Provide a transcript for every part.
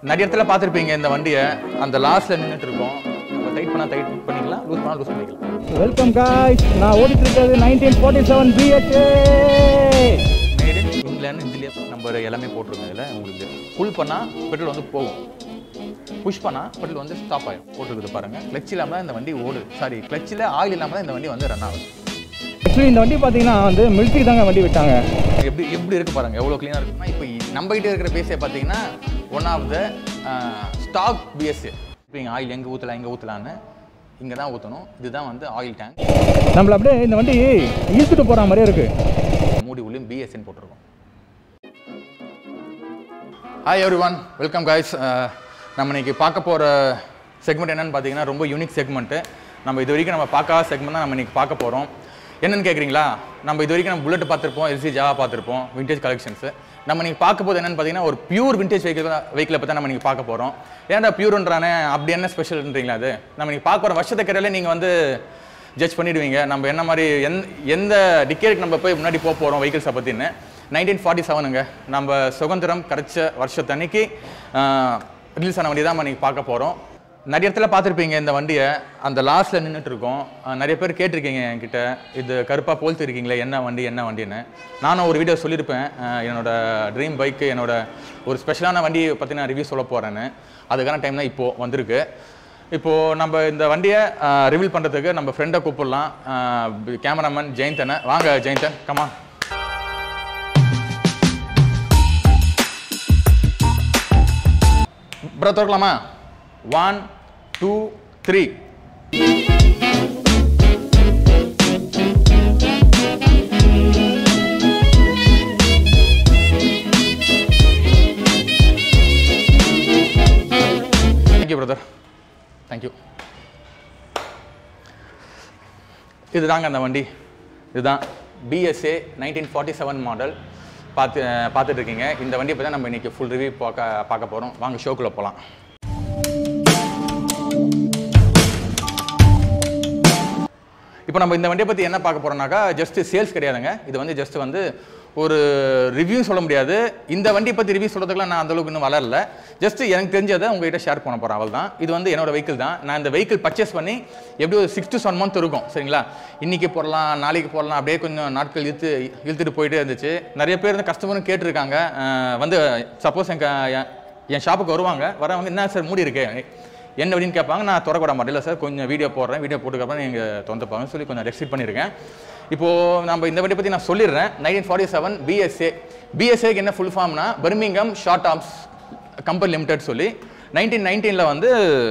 நிறைய இடத்துல பார்த்துருப்பீங்க இந்த வண்டியை அந்த லாஸ்ட்ல நின்றுட்டு இருக்கோம் நம்ம டைட் பண்ணால் டைட் பண்ணிக்கலாம் லூஸ் பண்ணால் லூஸ் பண்ணிக்கலாம் வெல்கம் காய்ஸ் நான் ஓடிட்டு இருக்கிறது nineteen forty seven BSA made in England இதுலேயே நம்பர் எல்லாமே போட்டிருக்கோம் இதில் உங்களுக்கு புல் பண்ணால் பெட்ரோல் வந்து போகும் புஷ் பண்ணால் பெட்ரோல் வந்து ஸ்டாப் ஆகும் போட்டிருக்குது பாருங்கள் கிளச் இல்லாமல் தான் இந்த வண்டி ஓடுது சாரி கிளச்சில் ஆயில் இல்லாமல் தான் இந்த வண்டி வந்து ரன் ஆகுது ஆக்சுவலி இந்த வண்டி பார்த்தீங்கன்னா வந்து மிலிட்ரி தாங்க வண்டி விட்டாங்க எப்படி எப்படி இருக்கு பாருங்க எவ்வளோ க்ளீனாக இருக்குன்னா இப்போ நம்ம கிட்ட இருக்கிற பேஸே பார்த்தீங்கன்னா one of the stock BSC இப்போ இங்கே ஆயில் எங்கே ஊற்றலாம் எங்கே ஊற்றலான்னு இங்கே தான் ஊற்றணும் இதுதான் வந்து ஆயில் டேங்க் நம்மள அப்படியே இந்த வண்டி இழுத்துட்டு போகிற மாதிரியே இருக்கு மூடி உள்ளே பிஎஸ்சின்னு போட்டிருக்கோம் hi everyone welcome guys நம்ம இன்னைக்கு பார்க்க போகிற செக்மெண்ட் என்னன்னு பார்த்தீங்கன்னா ரொம்ப யூனிக் செக்மெண்ட்டு நம்ம இது வரைக்கும் நம்ம பார்க்காத செக்மெண்ட் தான் நம்ம இன்னைக்கு பார்க்க போகிறோம் என்னன்னு கேட்குறீங்களா நம்ம இது வரைக்கும் நம்ம புல்லட் பார்த்துருப்போம் எல்சி ஜாவா பார்த்துருப்போம் விண்டேஜ் கலெக்ஷன்ஸ் நம்ம இன்னைக்கு பார்க்க போது என்னன்னு பார்த்தீங்கன்னா ஒரு பியூர் விண்டேஜ் வெஹிக்கிள் வெஹிக்கிளை பற்றி நம்ம இன்னைக்கு பார்க்க போகிறோம் ஏன்டா பியூர்ன்றானே அப்படி என்ன ஸ்பெஷல்ன்றீங்களா அது நம்ம இன்னைக்கு பார்க்க போகிற வருஷத்தை கரையில நீங்கள் வந்து ஜட்ஜ் பண்ணிடுவீங்க நம்ம என்ன மாதிரி எந் எந்த டிக்கெட்டுக்கு நம்ம போய் முன்னாடி போக போகிறோம் வெஹிக்கிள்ஸை பற்றின்னு நைன்டீன் ஃபார்ட்டி செவனுங்க நம்ம சுதந்திரம் கிடைச்ச வருஷத்தன்னைக்கு ரிலீஸ் ஆன வண்டி தான் நம்ம இன்னைக்கு பார்க்க போகிறோம் நிறைய இடத்துல பார்த்துருப்பீங்க இந்த வண்டியை அந்த லாஸ்ட்டில் நின்றுட்டு இருக்கோம் அஹ் நிறைய பேர் கேட்டிருக்கீங்க என்கிட்ட இது கருப்பாக போல்த்து இருக்கீங்களே என்ன வண்டி என்ன வண்டின்னு நானும் ஒரு வீடியோ சொல்லியிருப்பேன் அஹ் என்னோட ட்ரீம் பைக்கு என்னோட ஒரு ஸ்பெஷலான வண்டியை பற்றி நான் ரிவ்யூ சொல்ல போகிறேன்னு அதுக்கான டைம் தான் இப்போது வந்திருக்கு இப்போது நம்ம இந்த வண்டியை ரிவீல் பண்ணுறதுக்கு நம்ம ஃப்ரெண்டை கூப்பிடலாம் கேமராமேன் ஜெயந்தனை வாங்க ஜெயந்தன் கமா ப்ரோ திறக்கலாமா one two three thank you brother thank you இதுதாங்க அந்த வண்டி இதுதான் BSA nineteen forty seven model பார்த்து பார்த்துட்டு இருக்கீங்க இந்த வண்டியை பற்றி நம்ம இன்றைக்கி ஃபுல் ரிவ்யூ பார்க்க பார்க்க போகிறோம் வாங்க ஷோக்குள்ளே போகலாம் இப்போ நம்ம இந்த வண்டியை பற்றி என்ன பார்க்க போகிறோம்னாக்கா ஜஸ்ட் சேல்ஸ் கிடையாதுங்க இது வந்து ஜஸ்ட் வந்து ஒரு ரிவ்யூ சொல்ல முடியாது இந்த வண்டியை பற்றி ரிவ்யூ சொல்கிறதுக்குலாம் நான் அந்தளவுக்கு இன்னும் வளரல ஜஸ்ட் எனக்கு தெரிஞ்சதை உங்ககிட்ட ஷேர் பண்ண போகிறேன் அவள் தான் இது வந்து என்னோட வெஹிக்கிள் தான் நான் இந்த வெஹிக்கிள் பர்ச்சேஸ் பண்ணி எப்படி ஒரு சிக்ஸ் டு செவன் மந்த் இருக்கும் சரிங்களா இன்றைக்கி போடலாம் நாளைக்கு போடலாம் அப்படியே கொஞ்சம் நாட்கள் இழுத்து இழுத்துட்டு போயிட்டே இருந்துச்சு நிறைய பேர் வந்து கஸ்டமரும் கேட்டிருக்காங்க அஹ் வந்து சப்போஸ் எங்கள் என் ஷாப்புக்கு வருவாங்க வரவங்க என்ன சார் மூடி இருக்கு என்ன அப்படின்னு கேட்பாங்க நான் திறக்கூட மாட்டேன் இல்லை சார் கொஞ்சம் வீடியோ போடுறேன் வீடியோ போட்டுக்கப்புறம் நீங்கள் தொந்தப்பாங்கன்னு சொல்லி கொஞ்சம் ரெஸ்ட்ரிக்ட் பண்ணியிருக்கேன் இப்போது நம்ம இந்த வண்டி பற்றி நான் சொல்லிடுறேன் நைன்டீன் ஃபார்ட்டி செவன் பிஎஸ்ஏ பிஎஸ்ஏக்கு என்ன ஃபுல் ஃபார்ம்னா Birmingham short arms company limited சொல்லி நைன்டீன் நைன்டீனில் வந்து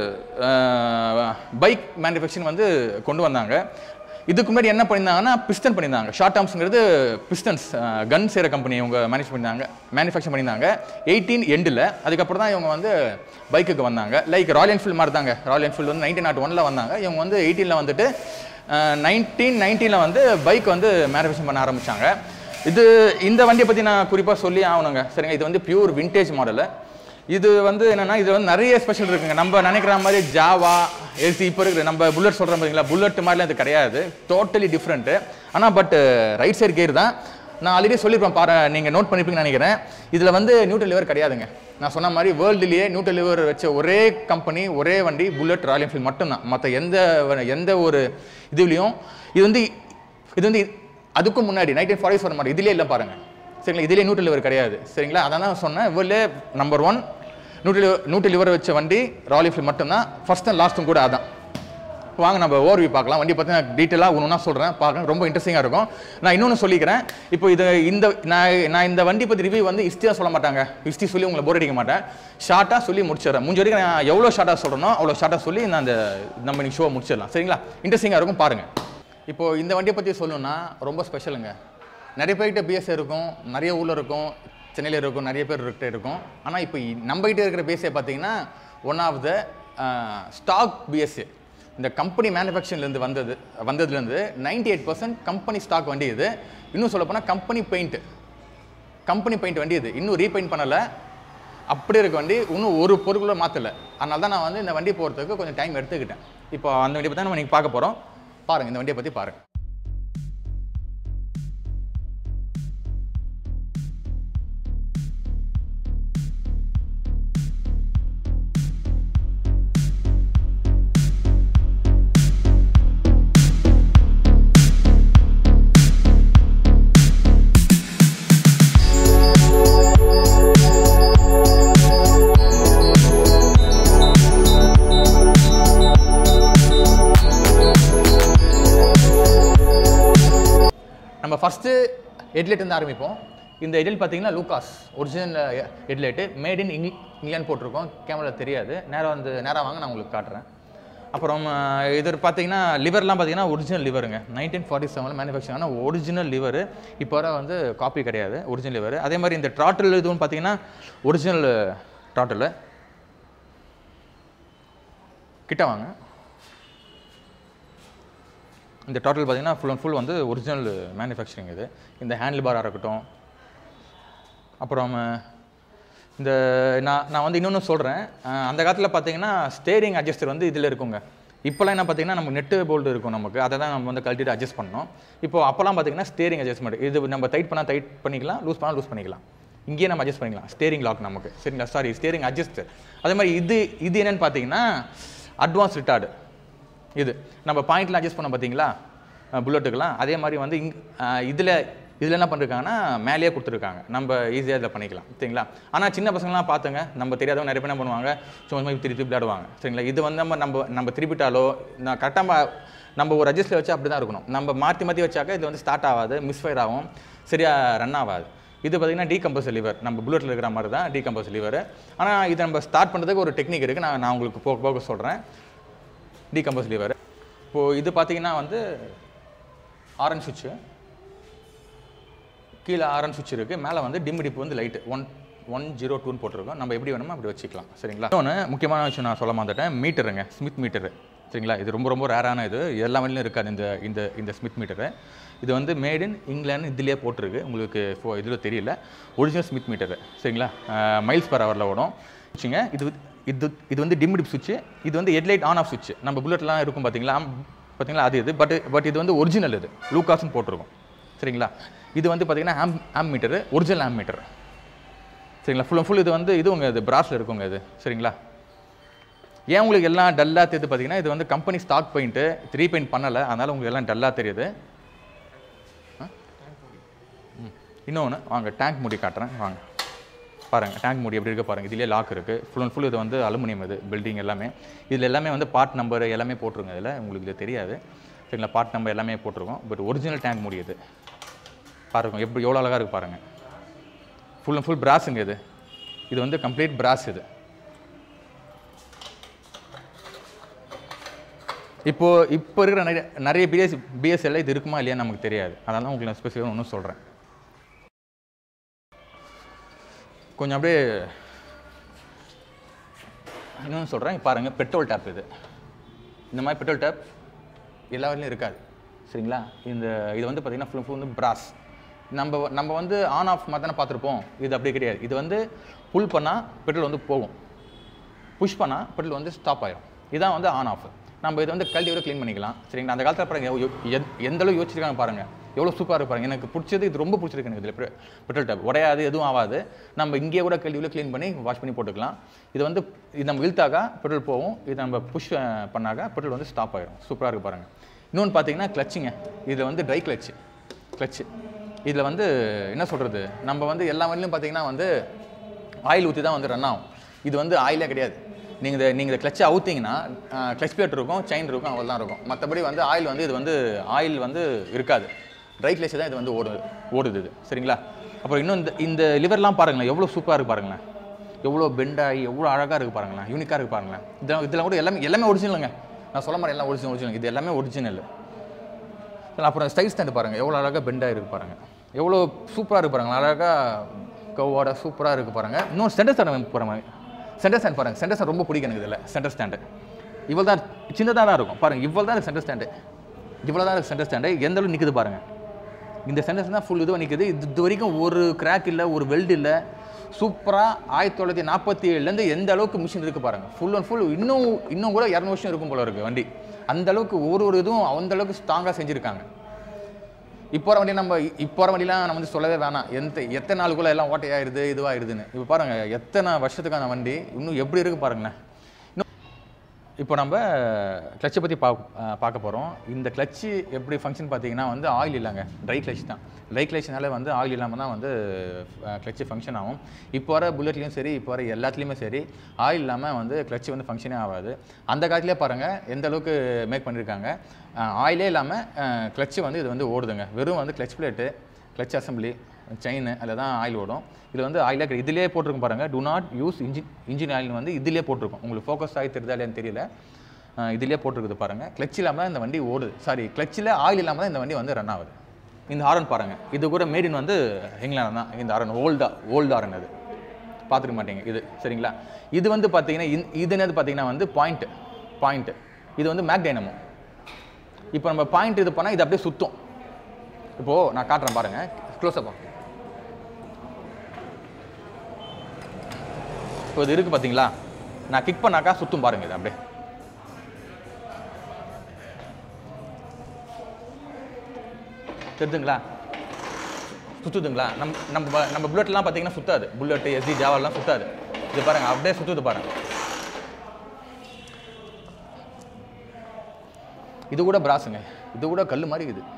பைக் மேனுஃபேக்சரிங் வந்து கொண்டு வந்தாங்க இதுக்கு முன்னாடி என்ன பண்ணியிருந்தாங்கன்னா பிஸ்டன் பண்ணியிருந்தாங்க ஷார்ட் ஆர்ம்ஸுங்கிறது பிஸ்டன்ஸ் கன் செய்கிற கம்பெனி இவங்க மேனேஜ் பண்ணியிருந்தாங்க மேனுஃபேக்சர் பண்ணியிருந்தாங்க எயிட்டீன் எண்டில் அதுக்கப்புறம் தான் இவங்க வந்து பைக்குக்கு வந்தாங்க லைக் ராயல் என்ஃபீல்டு மாதிரி தாங்க ராயல் என்ஃபீல்டு வந்து நைன்டீன் நாட் ஒனில் வந்தாங்க இவங்க வந்து எயிட்டீனில் வந்துட்டு நைன்டீன் நைன்டீனில் வந்து பைக் வந்து மேனுஃபேக்சர் பண்ண ஆரம்பித்தாங்க இது இந்த வண்டியை பற்றி நான் குறிப்பாக சொல்லி ஆகணுங்க சரிங்க இது வந்து பியூர் விண்டேஜ் மாடலு இது வந்து என்னன்னா இது வந்து நிறைய ஸ்பெஷல் இருக்குங்க நம்ம நினைக்கிற மாதிரி ஜாவா எல்சி இப்போ இருக்கிற நம்ம புல்லட் சொல்கிறோம் பார்த்தீங்களா புல்லட் மாதிரிலாம் இது கிடையாது டோட்டலி டிஃப்ரெண்ட்டு ஆனால் பட் ரைட் சைடு கேர் தான் நான் ஆல்ரெடி சொல்லியிருப்பேன் பாரு நீங்கள் நோட் பண்ணிருப்பீங்கன்னு நினைக்கிறேன் இதில் வந்து நியூட்ரல் லிவர் கிடையாதுங்க நான் சொன்ன மாதிரி வேர்ல்டுலேயே நியூட்ரல் லிவர் வச்ச ஒரே கம்பெனி ஒரே வண்டி புல்லட் ராயல் என்ஃபீல்ட் மட்டும்தான் மற்ற எந்த வ- எந்த ஒரு இதுலேயும் இது வந்து இது வந்து அதுக்கும் முன்னாடி நைன்டீன் ஃபார்ட்டி ஃபோர் மாதிரி இதுலேயே இல்லை பாருங்க சரிங்களா இதுலேயே நியூட்ரல் லிவர் கிடையாது சரிங்களா அதான் நான் சொன்னேன் இவ்வளோ number one neutral neutral lever வச்ச வண்டி ராயல் என்ஃபீல்ட் மட்டும்தான் ஃபர்ஸ்ட் அண்ட் லாஸ்ட்டும் கூட அதான் வாங்க நம்ம ஓவர்வியூ பார்க்கலாம் வண்டி பற்றி நான் டீட்டெயிலாக ஒன்று ஒன்றா சொல்கிறேன் பார்க்க ரொம்ப இன்ட்ரெஸ்டிங்காக இருக்கும் நான் இன்னொன்று சொல்லிக்கிறேன் இப்போ இது இந்த நான் நான் இந்த வண்டி பற்றி ரிவ்யூ வந்து ஹிஸ்டியாக சொல்ல மாட்டாங்க ஹிஸ்ட்ரி சொல்லி உங்களை போர் அடிக்க மாட்டேன் ஷார்ட்டாக சொல்லி முடிச்சிடுறேன் முடிஞ்ச வரைக்கும் நான் எவ்வளோ ஷார்ட்டாக சொல்கிறனோ அவ்வளோ ஷார்ட்டாக சொல்லி நான் அந்த நம்ம இன்னைக்கு ஷோ முடிச்சிடலாம் சரிங்களா இன்ட்ரெஸ்டிங்காக இருக்கும் பாருங்கள் இப்போ இந்த வண்டியை பற்றி சொல்லணும்னா ரொம்ப ஸ்பெஷலுங்க நிறைய பேர்கிட்ட பிஎஸ் இருக்கும் நிறைய ஊரில் இருக்கும் சென்னையில் இருக்கும் நிறைய பேர் இருக்கிட்ட இருக்கும் ஆனால் இப்போ நம்ம கிட்ட இருக்கிற பிஎஸ்ஏ பார்த்தீங்கன்னா one of the stock BSA இந்த கம்பெனி மேனுஃபேக்சரிங்லேருந்து வந்தது வந்ததுலேருந்து ninety eight percent company stock வண்டி இது இன்னும் சொல்லப்போனால் கம்பெனி பெயிண்ட் கம்பெனி பெயிண்ட் வண்டி இது இன்னும் ரீபெயிண்ட் பண்ணலை அப்படி இருக்க வண்டி இன்னும் ஒரு பொருட்களை மாற்றலை அதனால தான் நான் வந்து இந்த வண்டி போகிறதுக்கு கொஞ்சம் டைம் எடுத்துக்கிட்டேன் இப்போ அந்த வண்டியை பற்றி நம்ம நீங்கள் பார்க்க போகிறோம் பாருங்கள் இந்த வண்டியை பற்றி பாருங்கள் ஹெட்லைட் வந்து ஆரம்பிப்போம் இந்த ஹெட்லைட் பார்த்தீங்கன்னா Lucas original headlight made in இங்கில் இங்கிலாந்து போட்டிருக்கோம் கேமரா தெரியாது நேராக வந்து நேராக வாங்க நான் உங்களுக்கு காட்டுறேன் அப்புறம் அஹ், இது பார்த்தீங்கன்னா லிவர்லாம் பார்த்தீங்கன்னா ஒரிஜினல் லிவருங்க நைன்டீன் ஃபார்ட்டி செவனில் மேனுஃபேக்சர் ஆன ஒரிஜினல் லிவர் இப்போ வர வந்து காப்பி கிடையாது ஒரிஜினல் லிவர் அதே மாதிரி இந்த ட்ராட்டில் இதுவும் பார்த்தீங்கன்னா ஒரிஜினல் ட்ராட்டில் கிட்ட வாங்க இந்த டாட்டல் பார்த்தீங்கன்னா ஃபுல் அண்ட் ஃபுல் வந்து ஒரிஜினல் மேனுஃபேக்சரிங் இது இந்த ஹேண்டில் பாராக இருக்கட்டும் அப்புறம் இந்த நான் நான் வந்து இன்னொன்று சொல்கிறேன் அந்த காலத்தில் பார்த்தீங்கன்னா ஸ்டேரிங் அட்ஜஸ்டர் வந்து இதில் இருக்குங்க இப்போலாம் என்ன பார்த்தீங்கன்னா நம்ம நெட்டு போல்டு இருக்கும் நமக்கு அதை தான் நம்ம வந்து கழட்டிட்டு அட்ஜஸ்ட் பண்ணோம் இப்போ அப்போலாம் பார்த்தீங்கன்னா ஸ்டேரிங் அட்ஜஸ்ட்மெண்ட் இது நம்ம டைட் பண்ணால் டைட் பண்ணிக்கலாம் லூஸ் பண்ணால் லூஸ் பண்ணிக்கலாம் இங்கேயே நம்ம அட்ஜஸ்ட் பண்ணிக்கலாம் ஸ்டேரிங் லாக் நமக்கு சரிங்களா சாரி ஸ்டேரிங் அட்ஜஸ்டர் அதே மாதிரி இது இது என்னன்னு பார்த்தீங்கன்னா அட்வான்ஸ் ரிட்டார்டு இது நம்ம பாயிண்ட்ல அட்ஜஸ்ட் பண்ணோம் பார்த்தீங்களா புல்லட்டுக்கெல்லாம் அதே மாதிரி வந்து இங் இதில் இதில் என்ன பண்ணிருக்காங்கன்னா மேலேயே கொடுத்துருக்காங்க நம்ம ஈஸியாக இதில் பண்ணிக்கலாம் சரிங்களா ஆனால் சின்ன பசங்களாம் பார்த்துங்க நம்ம தெரியாதவங்க நிறைய பேர் என்ன பண்ணுவாங்க சும்மா சும்மா திருப்பி விளையாடுவாங்க சரிங்களா இது வந்து நம்ம நம்ம நம்ம திருப்பிட்டாலோ நான் கரெக்டாக நம்ம ஒரு அட்ஜஸ்ட்டில் வச்சா அப்படி தான் இருக்கணும் நம்ம மாற்றி மாற்றி வச்சாக்க இது வந்து ஸ்டார்ட் ஆகாது மிஸ்ஃபயர் ஆகும் சரியாக ரன் ஆகாது இது பார்த்தீங்கன்னா டீகம்போஸ் லிவர் நம்ம புல்லட்டில் இருக்கிற மாதிரி தான் டீகம்போஸ் லிவர் ஆனால் இதை நம்ம ஸ்டார்ட் பண்ணுறதுக்கு ஒரு டெக்னிக் இருக்குது நான் நான் உங்களுக்கு போக போக சொல்கிறேன் டீகம்போஸ் லிவர் இப்போது இது பார்த்தீங்கன்னா வந்து ஆரஞ்ச் சுவிட்சு கீழே ஆரஞ்ச் சுவிட்ச் இருக்குது மேலே வந்து டிம் டிப் வந்து லைட்டு ஒன் ஒன் ஜீரோ டூன்னு போட்டிருக்கோம் நம்ம எப்படி வேணுமோ அப்படி வச்சுக்கலாம் சரிங்களா இன்னொன்று முக்கியமான விஷயம் நான் சொல்ல மாட்டேன் மீட்டருங்க ஸ்மித் மீட்டரு சரிங்களா இது ரொம்ப ரொம்ப ரேரான இது எல்லா வழியிலும் இருக்காது இந்த இந்த இந்த ஸ்மித் மீட்டரு இது வந்து மேட் இன் இங்கிலாந்து இதுலேயே போட்டிருக்கு உங்களுக்கு ஃபோ இதில் தெரியல ஒரிஜினல் ஸ்மித் மீட்டரு சரிங்களா மைல்ஸ் பர் ஹவரில் ஓடும் வச்சுங்க இது வந்து- இது இது வந்து டிம் டிப் சுவிட்சு இது வந்து ஹெட்லைட் ஆன் ஆஃப் சுவிட்ச் நம்ம புல்லட்லாம் இருக்கும் பார்த்தீங்களா பார்த்தீங்களா அது இது பட் பட் இது வந்து ஒரிஜினல் இது லூகாஸ்னு போட்டிருக்கும் சரிங்களா இது வந்து பார்த்தீங்கன்னா ஆம் ammeter original ammeter சரிங்களா ஃபுல் ஃபுல் இது வந்து இது உங்க இது பிராஸில் இருக்குங்க இது சரிங்களா ஏன் உங்களுக்கு எல்லாம் டல்லாக தெரியுது பார்த்தீங்கன்னா இது வந்து கம்பெனி ஸ்டாக் பெயிண்ட்டு த்ரீ பெயிண்ட் பண்ணலை அதனால் உங்களுக்கு எல்லாம் டல்லாக தெரியுது இன்னொன்று வாங்க டேங்க் மூடி காட்டுறேன் வாங்க பாருங்கள் டேங்க் மூடி எப்படி இருக்கு பாருங்கள் இதுலேயே லாக் இருக்குது ஃபுல் அண்ட் ஃபுல் இது வந்து அலுமினியம் இது பில்டிங் எல்லாமே இதில் எல்லாமே வந்து பார்ட் நம்பர் எல்லாமே போட்டிருங்க இதில் உங்களுக்கு இது தெரியாது சரிங்களா பார்ட் நம்பர் எல்லாமே போட்டிருக்கோம் பட் ஒரிஜினல் டேங்க் மூடி இது பாருங்க எப்படி எவ்வளோ அழகாக இருக்குது பாருங்கள் ஃபுல் அண்ட் ஃபுல் பிராஸுங்க இது இது வந்து கம்ப்ளீட் பிராஸ் இது இப்போ இப்போ இருக்கிற நிறைய நிறைய பிஎஸ் பிஎஸ்எல்ல இது இருக்குமா இல்லையா நமக்கு தெரியாது அதனால தான் உங்களுக்கு நான் ஸ்பெசிஃபிக்காக ஒன்றும் சொல்கிறேன் கொஞ்சம் அப்படியே இன்னொன்று சொல்கிறேன் பாருங்கள் பெட்ரோல் டேப் இது இந்த மாதிரி பெட்ரோல் டேப் எல்லா வரையிலும் இருக்காது சரிங்களா இந்த இது வந்து பார்த்தீங்கன்னா ஃபுல் ஃபுல் வந்து பிராஸ் நம்ம நம்ம வந்து ஆன் ஆஃப் மாதிரி தானே பார்த்துருப்போம் இது அப்படி கிடையாது இது வந்து புல் பண்ணால் பெட்ரோல் வந்து போகும் புஷ் பண்ணால் பெட்ரோல் வந்து ஸ்டாப் ஆயிடும் இதான் வந்து ஆன் ஆஃப் நம்ம இதை வந்து கழட்டி கூட க்ளீன் பண்ணிக்கலாம் சரிங்களா அந்த காலத்தில் பாருங்க எவ்- எத்- எந்த அளவு யோசிச்சிருக்காங்க பாருங்க எவ்வளோ சூப்பராக இருக்கு பாருங்க எனக்கு பிடிச்சது இது ரொம்ப பிடிச்சிருக்கு எனக்கு இதில் பெட்ரோல் டேப் உடையாது எதுவும் ஆகாது நம்ம இங்கேயே கூட கழட்டி க்ளீன் பண்ணி வாஷ் பண்ணி போட்டுக்கலாம் இது வந்து இது நம்ம இழுத்தாக்கா பெட்ரோல் போகும் இது நம்ம புஷ் பண்ணாக்கா பெட்ரோல் வந்து ஸ்டாப் ஆயிடும் சூப்பராக இருக்கு பாருங்க இன்னொன்று பார்த்தீங்கன்னா கிளச்சுங்க இதில் வந்து ட்ரை கிளச்சு கிளச்சு இதில் வந்து என்ன சொல்கிறது நம்ம வந்து எல்லா வண்டிலையும் பார்த்தீங்கன்னா வந்து ஆயில் ஊற்றி தான் வந்து ரன் ஆகும் இது வந்து ஆயிலே கிடையாது நீங்கள் இந்த நீங்கள் இந்த கிளச்சை அவுத்தீங்கன்னா கிளச் பிளேட் இருக்கும் செயின் இருக்கும் அவ்வளோ தான் இருக்கும் மற்றபடி வந்து ஆயில் வந்து இது வந்து ஆயில் வந்து இருக்காது ட்ரை கிளச் தான் இது வந்து ஓடுது ஓடுது இது சரிங்களா அப்புறம் இன்னும் இந்த இந்த லிவர்லாம் பாருங்களேன் எவ்வளோ சூப்பராக இருக்கு பாருங்களேன் எவ்வளோ பெண்டாகி எவ்வளோ அழகாக இருக்குது பாருங்களேன் யூனிக்காக இருக்குது பாருங்களேன் இதெல்லாம் இதெல்லாம் கூட எல்லாமே எல்லாமே ஒரிஜினலுங்க நான் சொல்ல மாதிரி எல்லாம் ஒரிஜினல் ஒரிஜினல் இது எல்லாமே ஒரிஜினல் சரி, அப்புறம் ஸ்டைல் ஸ்டாண்டு பாருங்கள் எவ்வளோ அழகாக பெண்டாக இருக்கு பாருங்கள் எவ்வளோ சூப்பராக இருக்கு பாருங்கள் அழகாக கவோட சூப்பராக இருக்குது பாருங்கள் இன்னும் சென்டர் ஸ்டாண்ட் பாருங்க சென்டர் ஸ்டாண்ட் பாருங்கள் சென்டர் ஸ்டாண்ட் ரொம்ப பிடிக்கும் எனக்கு இதில் சென்டர் ஸ்டாண்டு இவ்வளோ தான் சின்னதாக தான் இருக்கும் பாருங்கள் இவ்வளோ தான் சென்டர் ஸ்டாண்டு இவ்வளோ தான் சென்டர் ஸ்டாண்டு எந்த அளவு நிற்குது பாருங்கள் இந்த சென்டர் தான் ஃபுல் இதுவாக நிற்குது இது இது வரைக்கும் ஒரு கிராக் இல்லை ஒரு வெல்டு இல்லை சூப்பராக ஆயிரத்தி தொள்ளாயிரத்தி நாற்பத்தி ஏழுலேருந்து எந்த அளவுக்கு மிஷின் இருக்குது பாருங்கள் ஃபுல் அண்ட் ஃபுல் இன்னும் இன்னும் கூட இரநூறு வருஷம் இருக்கும் போல இருக்குது வண்டி அந்த அளவுக்கு ஒரு ஒரு இதுவும் அந்த அளவுக்கு ஸ்ட்ராங்காக செஞ்சுருக்காங்க இப்போ வர வண்டி நம்ம இப்போ வர வண்டிலாம் நம்ம வந்து சொல்லவே வேணாம் எந்த எத்தனை நாளுக்குள்ள எல்லாம் ஓட்டையாயிருது இதுவாகிடுதுன்னு இப்போ பாருங்க எத்தனை வருஷத்துக்கான வண்டி இன்னும் எப்படி இருக்கு பாருங்களேன் இன்னும் இப்போ நம்ம கிளச்சை பற்றி பா அஹ் பார்க்க போகிறோம் இந்த கிளச்சு எப்படி ஃபங்க்ஷன் பார்த்தீங்கன்னா வந்து ஆயில் இல்லைங்க ட்ரை கிளச் தான் ட்ரை கிளச்னால வந்து ஆயில் இல்லாமல் தான் வந்து கிளச்சு ஃபங்க்ஷன் ஆகும் இப்போ வர புல்லட்லேயும் சரி இப்போ வர எல்லாத்துலேயுமே சரி ஆயில் இல்லாமல் வந்து கிளச்சு வந்து ஃபங்க்ஷனே ஆகாது அந்த காலத்திலே பாருங்கள் எந்த அளவுக்கு மேக் பண்ணியிருக்காங்க ஆயிலே இல்லாமல் கிளச்சு வந்து இது வந்து ஓடுதுங்க வெறும் வந்து clutch plate clutch assembly chain அதில் தான் ஆயில் ஓடும் இதில் வந்து ஆயிலாக கிடையாது இதிலே போட்டிருக்கும் பாருங்கள் to not use engine engine oil வந்து இதிலே போட்டிருக்கும் உங்களுக்கு ஃபோக்கஸ் ஆகி தெரியுதா இல்லையான்னு தெரியல அஹ் இதிலே போட்டிருக்குது பாருங்கள் கிளச் இல்லாமல் தான் இந்த வண்டி ஓடுது சாரி கிளச்சில் ஆயில் இல்லாமல் தான் இந்த வண்டி வந்து ரன் ஆகுது இந்த ஹாரன் பாருங்கள் இது கூட மேடின் வந்து இங்கிலாந்து தான் இந்த ஹாரன் ஓல்டா ஓல்டு ஹாரன் அது பார்த்துக்க மாட்டீங்க இது சரிங்களா இது வந்து பார்த்தீங்கன்னா இந்த- இது என்னது பார்த்தீங்கன்னா வந்து பாயிண்ட் பாயிண்ட் இது வந்து மேக் டைனமோ இப்போ நம்ம பாயிண்ட் இது பண்ணால் இது அப்படியே சுத்தும் இப்போது நான் காட்டுறேன் பாருங்கள் க்ளோஸ்அப் இப்போ இது இருக்குது பார்த்தீங்களா நான் கிக் பண்ணாக்கா சுத்தும் பாருங்க இது அப்படியே தெரியுதுங்களா சுத்துதுங்களா நம்ம நம்ம நம்ம புல்லட்லாம் பார்த்தீங்கன்னா சுத்தாது புல்லட் எஸ்டி ஜாவெல்லாம் சுத்தாது இது பாருங்க அப்படியே சுத்துது பாருங்க இது கூட பிராஸுங்க இது கூட கல் மாதிரி இது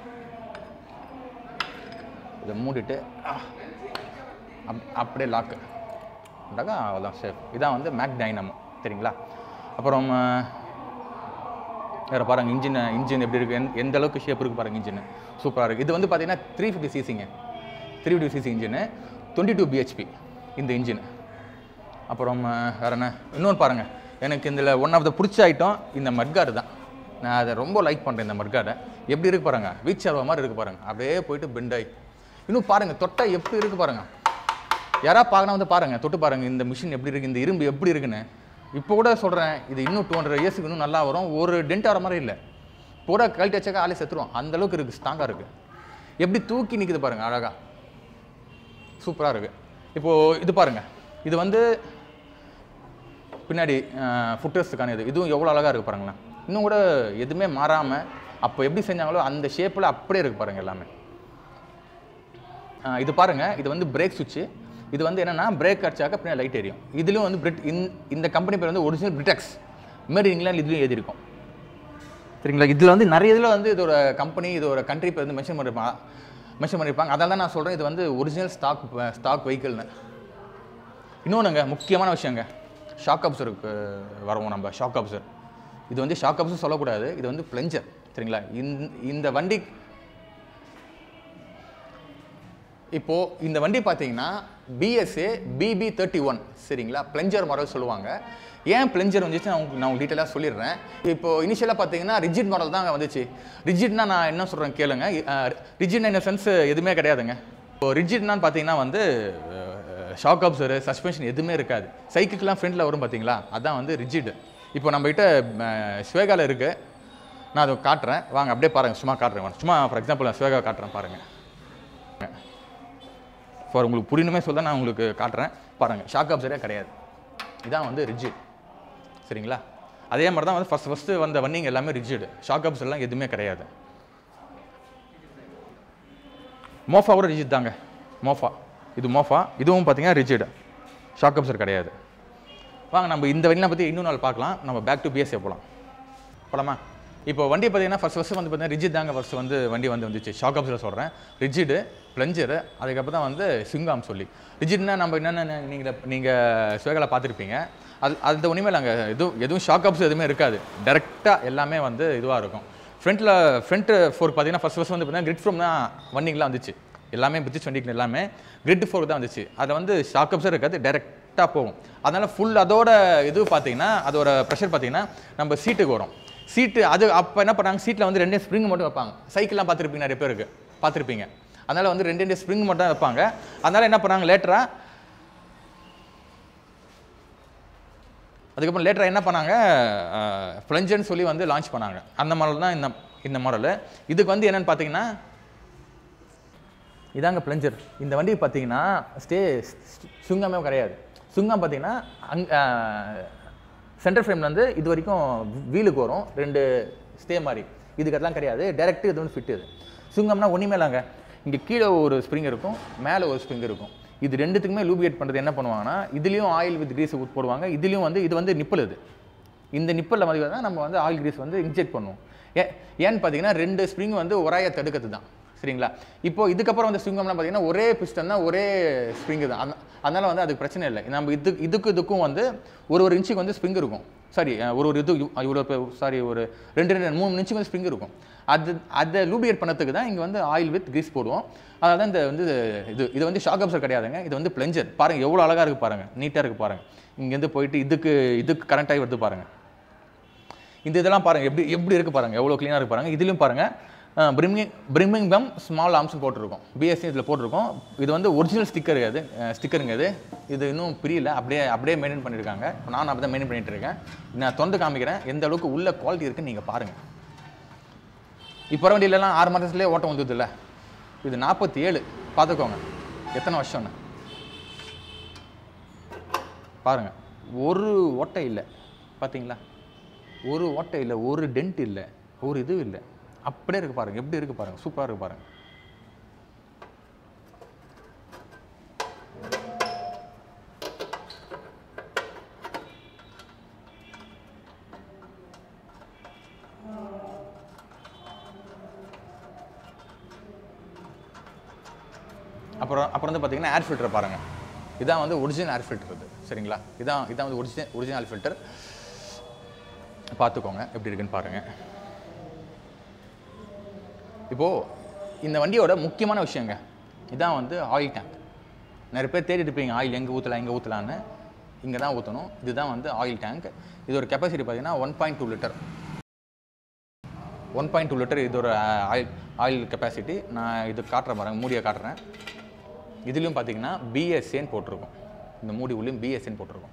இதை மூடிட்டு அப் அப்படியே லாக்கு இருந்தாக்கா அவ்வளோதான் சேஃப் இதான் வந்து மேக் டைனமோ சரிங்களா அப்புறம் அஹ், வேறு பாருங்க இன்ஜின் இன்ஜின் எப்படி இருக்குது எந்த எந்த அளவுக்கு ஷேப் இருக்குது பாருங்க இன்ஜின் சூப்பராக இருக்குது இது வந்து பார்த்தீங்கன்னா த்ரீ ஃபிஃப்டி சிசிங்க three fifty cc engine twenty two BHP இந்த இன்ஜின் அப்புறம் அஹ், வேற என்ன இன்னொன்று பாருங்கள் எனக்கு இதில் ஒன் ஆஃப் த பிடிச்ச ஐட்டம் இந்த மட்கார்டு தான் நான் அதை ரொம்ப லைக் பண்ணுறேன் இந்த மட்கார்டை எப்படி இருக்கு பாருங்க வீச் அல்வா மாதிரி இருக்கு பாருங்க அப்படியே போயிட்டு பெண்டாய் இன்னும் பாருங்க தொட்டா எப்படி இருக்கு பாருங்க யாரா பார்க்கணும் வந்து பாருங்க தொட்டு பாருங்க இந்த மிஷின் எப்படி இருக்கு இந்த இரும்பு எப்படி இருக்குன்னு இப்போ கூட சொல்கிறேன் இது இன்னும் டூ ஹண்ட்ரட் இயர்ஸுக்கு இன்னும் நல்லா வரும் ஒரு டென்ட் ஆகிற மாதிரி இல்லை பூரா கழட்டி வச்சாக்கா ஆளே செத்துருவோம் அந்த அளவுக்கு இருக்குது ஸ்ட்ராங்காக இருக்குது எப்படி தூக்கி நிற்குது பாருங்க அழகா சூப்பராக இருக்குது இப்போது இது பாருங்க இது வந்து பின்னாடி ஃபுட்டர்ஸுக்கான இது இதுவும் எவ்வளோ அழகாக இருக்குது பாருங்களேன் இன்னும் கூட எதுவுமே மாறாமல் அப்போ எப்படி செஞ்சாங்களோ அந்த ஷேப்பில் அப்படியே இருக்குது பாருங்கள் எல்லாமே ஆஹ் இது பாருங்க இது வந்து பிரேக் சுவிட்சு இது வந்து என்னன்னா பிரேக் அடிச்சாக்க பின்னாடி லைட் எரியும் இதுலயும் வந்து பிரிட் இந்த- இந்த கம்பெனி பேர் வந்து ஒரிஜினல் பிரிட்டெக்ஸ் மேட் இங்கிலாந்து இதுலயும் எழுதியிருக்கும் சரிங்களா இதில் வந்து நிறைய இதில் வந்து இதோட கம்பெனி இதோட கண்ட்ரி பேர் வந்து மென்ஷன் பண்ணிருப்பாங்க மென்ஷன் பண்ணியிருப்பாங்க அதனால தான் நான் சொல்கிறேன் இது வந்து ஒரிஜினல் ஸ்டாக் ஸ்டாக் வெஹிக்கிள்னு இன்னொன்றுங்க முக்கியமான விஷயங்க ஷாக் அப்சருக்கு வரவும் நம்ம ஷாக் அப்சர் இது வந்து ஷாக் அப்சர் சொல்லக்கூடாது இது வந்து பிளெஞ்சர் சரிங்களா இந்த இந்த வண்டி இப்போ இந்த வண்டி பார்த்தீங்கன்னா பிஎஸ்ஏ பிபி தேர்ட்டி ஒன் சரிங்களா பிளெஞ்சர் மாடல் சொல்லுவாங்க ஏன் பிளெஞ்சர் வந்துச்சு நான் உங்களுக்கு நான் உங்களுக்கு டீட்டெயிலாக சொல்லிடுறேன் இப்போ இனிஷியலாக பார்த்தீங்கன்னா ரிஜிட் மாடல் தான் வந்துச்சு ரிஜிட்னா நான் என்ன சொல்கிறேன் கேளுங்க ரிஜிட் இந்த சென்ஸ் எதுவுமே கிடையாதுங்க இப்போ ரிஜிட்னான்னு பார்த்தீங்கன்னா வந்து ஷாக் அப்சரு சஸ்பென்ஷன் எதுவுமே இருக்காது சைக்கிள்லாம் ஃப்ரண்ட்டில் வரும் பார்த்தீங்களா அதான் வந்து ரிஜிட் இப்போ நம்மகிட்ட ஸ்வேகால இருக்குது நான் அதை காட்டுறேன் வாங்க அப்படியே பாருங்கள் சும்மா காட்டுறேன் வாங்க. சும்மா ஃபார் எக்ஸாம்பிள் நான் ஸ்வேகா காட்டுறேன் பாருங்கள் ஃபார் உங்களுக்கு புரியணுமே சொல்ல நான் உங்களுக்கு காட்டுறேன் பாருங்கள் ஷாக் அப்சரே கிடையாது இதான் வந்து ரிஜிட் சரிங்களா அதே மாதிரி தான் வந்து ஃபஸ்ட் ஃபஸ்ட்டு வந்த வண்டிங்க எல்லாமே ரிஜிட் ஷாக் அப்சர்லாம் எதுவுமே கிடையாது மோஃபா கூட ரிஜிட் தாங்க மோஃபா இது மோஃபா இதுவும் பார்த்தீங்கன்னா ரிஜிட் ஷாக் அப்சர் கிடையாது வாங்க நம்ம இந்த வண்டியை பற்றி இன்னும் நாள் பார்க்கலாம் நம்ம பேக் டு பிஎஸ்ஏ போகலாம் போலாமா இப்போ வண்டி பார்த்தீங்கன்னா ஃபர்ஸ்ட் ஃபஸ்ட்டு வந்து பார்த்தீங்கன்னா ரிஜிட் தாங்க ஃபர்ஸ்ட் வந்து வண்டி வந்து வந்துச்சு ஷாக் அப்ஸில் சொல்கிறேன் ரிஜிடு பிளஞ்சரு அதுக்கப்புறம் தான் வந்து சிங்காம் சொல்லி ரிஜிட்னா நம்ம என்னென்ன நீங்கள் நீங்கள் சுவேகலை பார்த்துருப்பீங்க அது அது ஒன்றுமே நாங்கள் எதுவும் எதுவும் ஷாக் அப்ஸ் எதுவுமே இருக்காது டேரெக்டாக எல்லாமே வந்து இதுவாக இருக்கும் ஃப்ரண்ட்டில் ஃப்ரண்ட் ஃபோர் பார்த்தீங்கன்னா ஃபஸ்ட் ஃபஸ்ட் வந்து பார்த்தீங்கன்னா கிரிட் ஃப்ரம் தான் வண்டிங்கலாம் வந்துச்சு எல்லாமே பிரிட்டிஷ் வண்டிகள் எல்லாமே கிரிட் ஃபோர் தான் வந்துச்சு அது வந்து ஷாக் அப்ஸே இருக்காது டேரெக்டாக போகும் அதனால் ஃபுல் அதோட இது பார்த்தீங்கன்னா அதோட ப்ரெஷர் பார்த்தீங்கன்னா நம்ம சீட்டுக்கு வரும் சீட்டு அது அப்போ என்ன பண்ணாங்க சீட்டில் வந்து ரெண்டே ஸ்ப்ரிங் மட்டும் வைப்பாங்க சைக்கிள்லாம் பார்த்துருப்பீங்க நிறைய பேருக்கு பார்த்துருப்பீங்க அதனால் வந்து ரெண்டு ரெண்டு ஸ்ப்ரிங் மட்டும் தான் வைப்பாங்க அதனால் என்ன பண்ணாங்க லேட்டராக அதுக்கப்புறம் லேட்டராக என்ன பண்ணாங்க ஃப்ளஞ்சர்னு சொல்லி வந்து லான்ச் பண்ணாங்க அந்த மாடல் தான் இந்த இந்த மாடலு இதுக்கு வந்து என்னென்னு பார்த்தீங்கன்னா இதாங்க பிளஞ்சர் இந்த வண்டி பார்த்தீங்கன்னா ஸ்டே சுங்கமே கிடையாது சுங்கம் பார்த்தீங்கன்னா அங் சென்டர் ஃப்ரேம்லேருந்து இது வரைக்கும் வீலுக்கு வரும் ரெண்டு ஸ்டே மாதிரி இதுக்கு அதெல்லாம் கிடையாது டேரெக்ட் இது வந்து ஃபிட் இது சுங்கம்னா ஒன்றுமே இல்லைங்க இங்கே கீழே ஒரு ஸ்ப்ரிங் இருக்கும் மேலே ஒரு ஸ்ப்ரிங் இருக்கும் இது ரெண்டுத்துக்குமே லூபியேட் பண்ணுறது என்ன பண்ணுவாங்கன்னா இதுலேயும் ஆயில் வித் கிரீஸ் போடுவாங்க இதுலேயும் வந்து இது வந்து நிப்பல் இது இந்த நிப்பலில் மாதிரி தான் நம்ம வந்து ஆயில் கிரீஸ் வந்து இன்ஜெக்ட் பண்ணுவோம் ஏ ஏன்னு பார்த்தீங்கன்னா ரெண்டு ஸ்ப்ரிங் வந்து ஒராய தடுக்கிறது தான் சரிங்களா இப்போ இதுக்கப்புறம் வந்து ஸ்ப்ரிங்கம்லாம் பார்த்தீங்கன்னா ஒரே பிஸ்டன் தான் ஒரே ஸ்ப்ரிங் தான் அந்த- அதனால வந்து அதுக்கு பிரச்சனை இல்லை நம்ம இது இதுக்கு இதுக்கும் வந்து ஒரு ஒரு இன்ச்சுக்கு வந்து ஸ்ப்ரிங் இருக்கும் சாரி ஒரு ஒரு இது இவ்வளோ சாரி ஒரு ரெண்டு ரெண்டு மூணு நிமிஷம் வந்து ஸ்ப்ரிங் இருக்கும் அது அதை லூபியேட் பண்ணதுக்கு தான் இங்கே வந்து ஆயில் வித் கிரீஸ் போடுவோம் அதாவது இந்த வந்து இது இது வந்து ஷாக் அப்சர் கிடையாதுங்க இது வந்து பிளெஞ்சர் பாருங்கள் எவ்வளோ அழகாக இருக்குது பாருங்கள் நீட்டாக இருக்குது பாருங்கள் இங்கேருந்து போயிட்டு இதுக்கு இதுக்கு கரண்ட் ஆகி வருது பாருங்கள் இந்த இதெல்லாம் பாருங்கள் எப்படி எப்படி இருக்குது பாருங்கள் எவ்வளோ க்ளீனாக இருக்கு பாருங்கள் இதுலையும் பாருங்கள் பிரிமிங் பிரிமிங் பம் ஸ்மால் ஆர்ம்ஸ் போட்டிருக்கோம் பிஎஸ்சி இதில் போட்டிருக்கோம் இது வந்து ஒரிஜினல் ஸ்டிக்கர் அது ஸ்டிக்கருங்க இது இது இன்னும் பிரியல அப்படியே அப்படியே மெயின்டைன் பண்ணியிருக்காங்க நான் அப்படி தான் மெயின்டைன் பண்ணிட்டு இருக்கேன் நான் தொந்து காமிக்கிறேன் எந்த அளவுக்கு உள்ள குவாலிட்டி இருக்குன்னு நீங்கள் பாருங்கள் இப்போ வண்டியிலலாம் ஆறு மாதத்துலேயே ஓட்டம் வந்தது இல்லை இது நாற்பத்தி ஏழு பார்த்துக்கோங்க எத்தனை வருஷம்னு பாருங்கள் ஒரு ஓட்டை இல்லை பார்த்தீங்களா ஒரு ஓட்டை இல்லை ஒரு டென்ட் இல்லை ஒரு இது இல்லை அப்படியே இருக்கு பாருங்க எப்படி இருக்கு பாருங்க சூப்பராக இருக்கு பாருங்க அப்புறம் அப்புறம் வந்து பார்த்தீங்கன்னா ஏர் ஃபில்டர் பாருங்கள் இதான் வந்து ஒரிஜினல் ஏர் ஃபில்டர் இது சரிங்களா இதான் இதான் வந்து ஒரிஜினல் ஒரிஜினல் ஃபில்டர் பார்த்துக்கோங்க எப்படி இருக்குன்னு பாருங்கள் இப்போது இந்த வண்டியோட முக்கியமான விஷயங்க இதான் வந்து ஆயில் டேங்க் நிறைய பேர் தேடிட்டு இருப்பீங்க ஆயில் எங்கே ஊற்றலாம் எங்கே ஊற்றலான்னு இங்கே தான் ஊற்றணும் இதுதான் வந்து ஆயில் டேங்க் இதோட கெப்பாசிட்டி பார்த்தீங்கன்னா one point two litre one point two litre இதோட ஆயில் ஆயில் கெப்பாசிட்டி நான் இது காட்டுறேன் பாருங்க மூடியை காட்டுறேன் இதுலேயும் பார்த்தீங்கன்னா பிஎஸ்ஏன்னு போட்டிருக்கோம் இந்த மூடி உள்ளேயும் பிஎஸ்ஏன்னு போட்டிருக்கோம்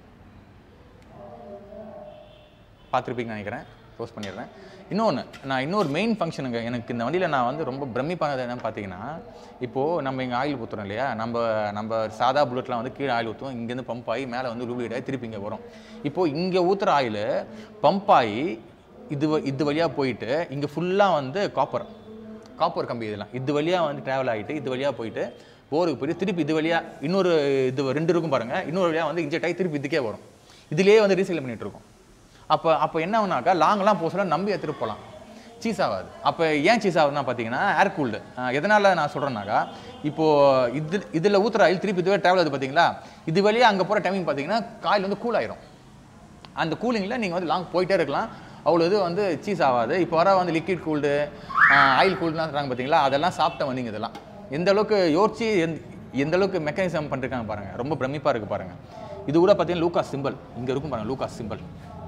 பார்த்துருப்பீங்கன்னு நினைக்கிறேன் க்ளோஸ் பண்ணிடுறேன் இன்னொன்று நான் இன்னொரு மெயின் ஃபங்க்ஷனுங்க எனக்கு இந்த வண்டியில் நான் வந்து ரொம்ப பிரமிப்பானது என்னன்னு பார்த்தீங்கன்னா இப்போது நம்ம இங்கே ஆயில் ஊற்றுறோம் இல்லையா நம்ம நம்ம சாதா புல்லட்லாம் வந்து கீழே ஆயில் ஊற்றுவோம் இங்கேருந்து பம்ப் ஆகி மேலே வந்து லூபிலிட் ஆகி திருப்பி இங்கே வரும் இப்போது இங்கே ஊற்றுற ஆயில் பம்ப் ஆகி இது வ- இது வழியாக போயிட்டு இங்கே ஃபுல்லாக வந்து காப்பர் காப்பர் கம்பி இதெல்லாம் இது வழியாக வந்து ட்ராவல் ஆகிட்டு இது வழியாக போயிட்டு போருக்கு போயிட்டு திருப்பி இது வழியாக இன்னொரு இது ரெண்டு இருக்கும் பாருங்கள் இன்னொரு வழியாக வந்து இன்ஜெக்ட் ஆகி திருப்பி இதுக்கே வரும் இதுலேயே வந்து ரீசைல் பண்ணிட்டு இருக்கோம் அப்போ அப்போ என்ன ஆகுனாக்கா லாங்கெல்லாம் போக சொல்ல நம்பி எடுத்துகிட்டு போகலாம் சீஸ் ஆகாது அப்போ ஏன் சீஸ் ஆகுதுன்னா பார்த்தீங்கன்னா ஏர் கூல்டு எதனால் நான் சொல்கிறேன்னாக்கா இப்போது இது இதில் ஊற்றுற ஆயில் திருப்பி இதுவே ட்ராவல் ஆகுது பார்த்தீங்களா இது வழியாக அங்கே போகிற டைமிங் பார்த்தீங்கன்னா காயில் வந்து கூல் ஆயிரும் அந்த கூலிங்கில் நீங்கள் வந்து லாங் போயிட்டே இருக்கலாம் அவ்வளோ இது வந்து சீஸ் ஆகாது இப்போ வர வந்து லிக்விட் கூல்டு ஆயில் கூல்டுலாம் சொல்கிறாங்க பார்த்தீங்களா அதெல்லாம் சாப்பிட்ட வந்தீங்க இதெல்லாம் எந்த அளவுக்கு யோசிச்சு எந்த எந்த அளவுக்கு மெக்கானிசம் பண்ணிருக்காங்க பாருங்கள் ரொம்ப பிரமிப்பாக இருக்குது பாருங்கள் இது கூட பார்த்தீங்கன்னா லூகாஸ் சிம்பிள் இங்கே இருக்கும் பாருங்கள் லூகாஸ் சிம்பிள்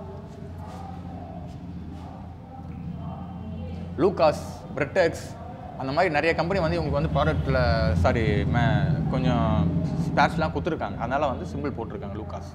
லூகாஸ் பிரெட்டெக்ஸ் அந்த மாதிரி நிறைய கம்பெனி வந்து இவங்களுக்கு வந்து ப்ராடக்ட்டில் சாரி மே கொஞ்சம் ஸ்பேர்ஸ்லாம் கொடுத்துருக்காங்க அதனால் வந்து சிம்பிள் போட்டிருக்காங்க லூகாஸ்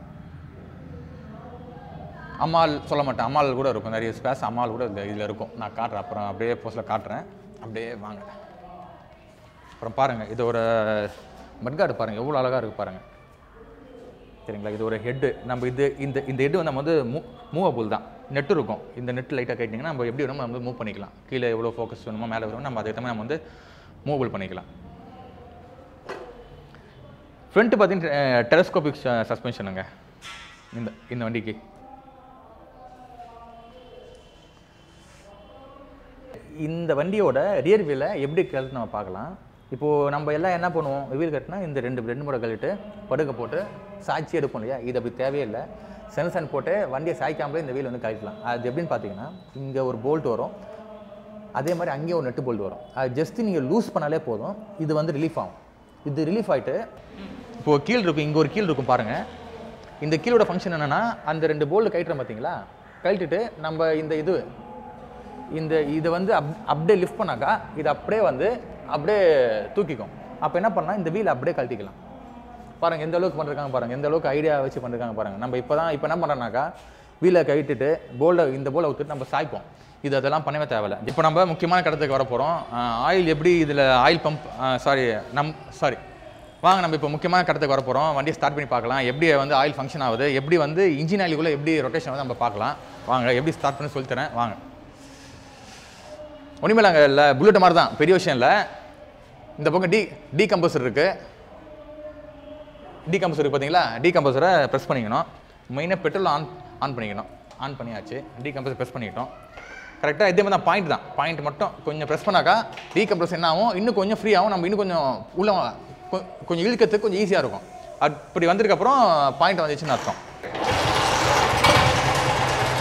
அம்மாள் சொல்ல மாட்டேன் அம்மாள் கூட இருக்கும் நிறைய ஸ்பேஸ் அம்மாள் கூட இந்த இதில் இருக்கும் நான் காட்டுறேன் அப்புறம் அப்படியே போஸ்ட்டில் காட்டுறேன் அப்படியே வாங்க அப்புறம் பாருங்கள் இது ஒரு மட்காடு பாருங்கள் எவ்வளோ அழகாக இருக்குது பாருங்கள் சரிங்களா இது ஒரு ஹெட்டு நம்ம இது இந்த இந்த ஹெட் வந்து நம்ம வந்து மூ மூவபுல் தான் நெட் இருக்கும் இந்த நெட் லைட்டாக கேட்டிங்கன்னா நம்ம எப்படி வேணுமோ நம்ம வந்து மூவ் பண்ணிக்கலாம் கீழே எவ்வளோ ஃபோக்கஸ் வேணுமோ மேலே வேணுமோ நம்ம அதுக்கு நம்ம வந்து மூவபிள் பண்ணிக்கலாம் ஃப்ரண்ட்டு பார்த்தீங்கன்னா டெலஸ்கோபிக் சஸ்பென்ஷனுங்க இந்த இந்த வண்டிக்கு இந்த வண்டியோட ரியர் வீலை எப்படி கழட்டு நம்ம பார்க்கலாம் இப்போது நம்ம எல்லாம் என்ன பண்ணுவோம் வீல் கட்டினா இந்த ரெண்டு ரெண்டு முறை கழட்டு படுக்க போட்டு சாய்ச்சி எடுப்போம் இல்லையா இது அப்படி தேவையில்லை சென்சன் போட்டு வண்டியை சாய்க்காமலே இந்த வீல் வந்து கழட்டலாம் அது எப்படின்னு பார்த்தீங்கன்னா இங்கே ஒரு போல்ட் வரும் அதே மாதிரி அங்கேயே ஒரு நெட்டு போல்ட் வரும் அது ஜஸ்ட்டு நீங்கள் லூஸ் பண்ணாலே போதும் இது வந்து ரிலீஃப் ஆகும் இது ரிலீஃப் ஆகிட்டு இப்போது கீழ் இருக்கும் இங்கே ஒரு கீழ் இருக்கும் பாருங்கள் இந்த கீழோட ஃபங்க்ஷன் என்னென்னா அந்த ரெண்டு போல்டு கழட்டுறோம் பார்த்தீங்களா கழட்டிட்டு நம்ம இந்த இது இந்த இதை வந்து அப் அப்படியே லிஃப்ட் பண்ணாக்கா இது அப்படியே வந்து அப்படியே தூக்கிக்கும் அப்போ என்ன பண்ணலாம் இந்த வீல் அப்படியே கழட்டிக்கலாம் பாருங்கள் எந்த அளவுக்கு பண்ணிருக்காங்க பாருங்கள் எந்த அளவுக்கு ஐடியா வச்சு பண்ணிருக்காங்க பாருங்கள் நம்ம இப்போ தான் இப்போ என்ன பண்ணுறோம்னாக்கா வீலை கழட்டிட்டு போல்டை இந்த போலை ஊற்றிட்டு நம்ம சாய்ப்போம் இது அதெல்லாம் பண்ணவே தேவையில்ல இப்போ நம்ம முக்கியமான கடத்துக்கு வர போகிறோம் ஆயில் எப்படி இதில் ஆயில் பம்ப் சாரி நம் சாரி வாங்க நம்ம இப்போ முக்கியமான கடத்துக்கு வர போகிறோம் வண்டியை ஸ்டார்ட் பண்ணி பார்க்கலாம் எப்படி வந்து ஆயில் ஃபங்க்ஷன் ஆகுது எப்படி வந்து இன்ஜின் ஆயிலுக்குள்ளே எப்படி ரொட்டேஷன் ஆகுது நம்ம பார்க்கலாம் வாங்க எப்படி ஸ்டார்ட் பண்ணி சொல்லித்தரேன் வாங்க ஒன்றுமே அங்கே இல்லை புல்லட் மாதிரி தான் பெரிய விஷயம் இல்லை இந்த பக்கம் டி டீ கம்போசர் இருக்குது டீ கம்போசர் பார்த்தீங்களா டீ கம்போசரை ப்ரெஸ் பண்ணிக்கணும் மெயினாக பெட்ரோல் ஆன் ஆன் பண்ணிக்கணும் ஆன் பண்ணியாச்சு டீ கம்போசர் ப்ரெஸ் பண்ணிக்கிட்டோம் கரெக்டாக இதே மாதிரி தான் பாயிண்ட் தான் பாயிண்ட் மட்டும் கொஞ்சம் ப்ரெஸ் பண்ணாக்கா டீ கம்ப்ரஸ் என்ன ஆகும் இன்னும் கொஞ்சம் ஃப்ரீ ஆகும் நம்ம இன்னும் கொஞ்சம் உள்ள கொ- கொஞ்சம் இழுக்கிறதுக்கு கொஞ்சம் ஈஸியாக இருக்கும் அப்படி வந்ததுக்கப்புறம் பாயிண்ட் வந்துச்சுன்னு அர்த்தம்